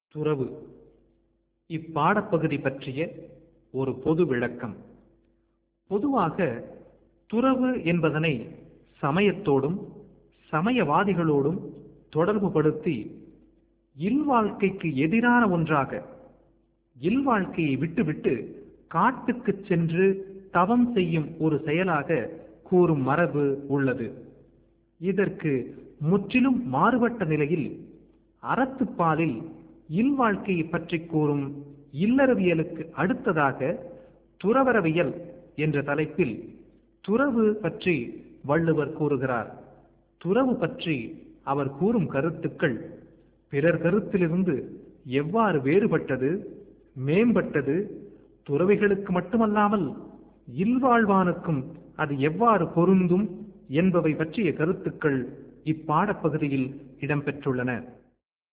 துறவு இப்பாடப்பகுதி பற்றிய ஒரு பொது விளக்கம் பொதுவாக துறவு என்பதனை சமயத்தோடும் சமயவாதிகளோடும் தொடர்புபடுத்தி இல்வாழ்க்கைக்கு எதிரான ஒன்றாக இல்வாழ்க்கையை விட்டுவிட்டு காட்டுக்குச் சென்று தவம் செய்யும் ஒரு செயலாக கூறும் மரபு உள்ளது இதற்கு முற்றிலும் மாறுபட்ட நிலையில் அறத்துப்பாலில் இல்வாழ்க்கையை பற்றி கூறும் இல்லறவியலுக்கு அடுத்ததாக துறவரவியல் என்ற தலைப்பில் துறவு பற்றி வள்ளுவர் கூறுகிறார் துறவு பற்றி அவர் கூறும் கருத்துக்கள் பிறர் கருத்திலிருந்து எவ்வாறு வேறுபட்டது மேம்பட்டது துறவிகளுக்கு மட்டுமல்லாமல் இல்வாழ்வானுக்கும் அது எவ்வாறு பொருந்தும் என்பவை பற்றிய கருத்துக்கள் இப்பாடப்பகுதியில் இடம்பெற்றுள்ளன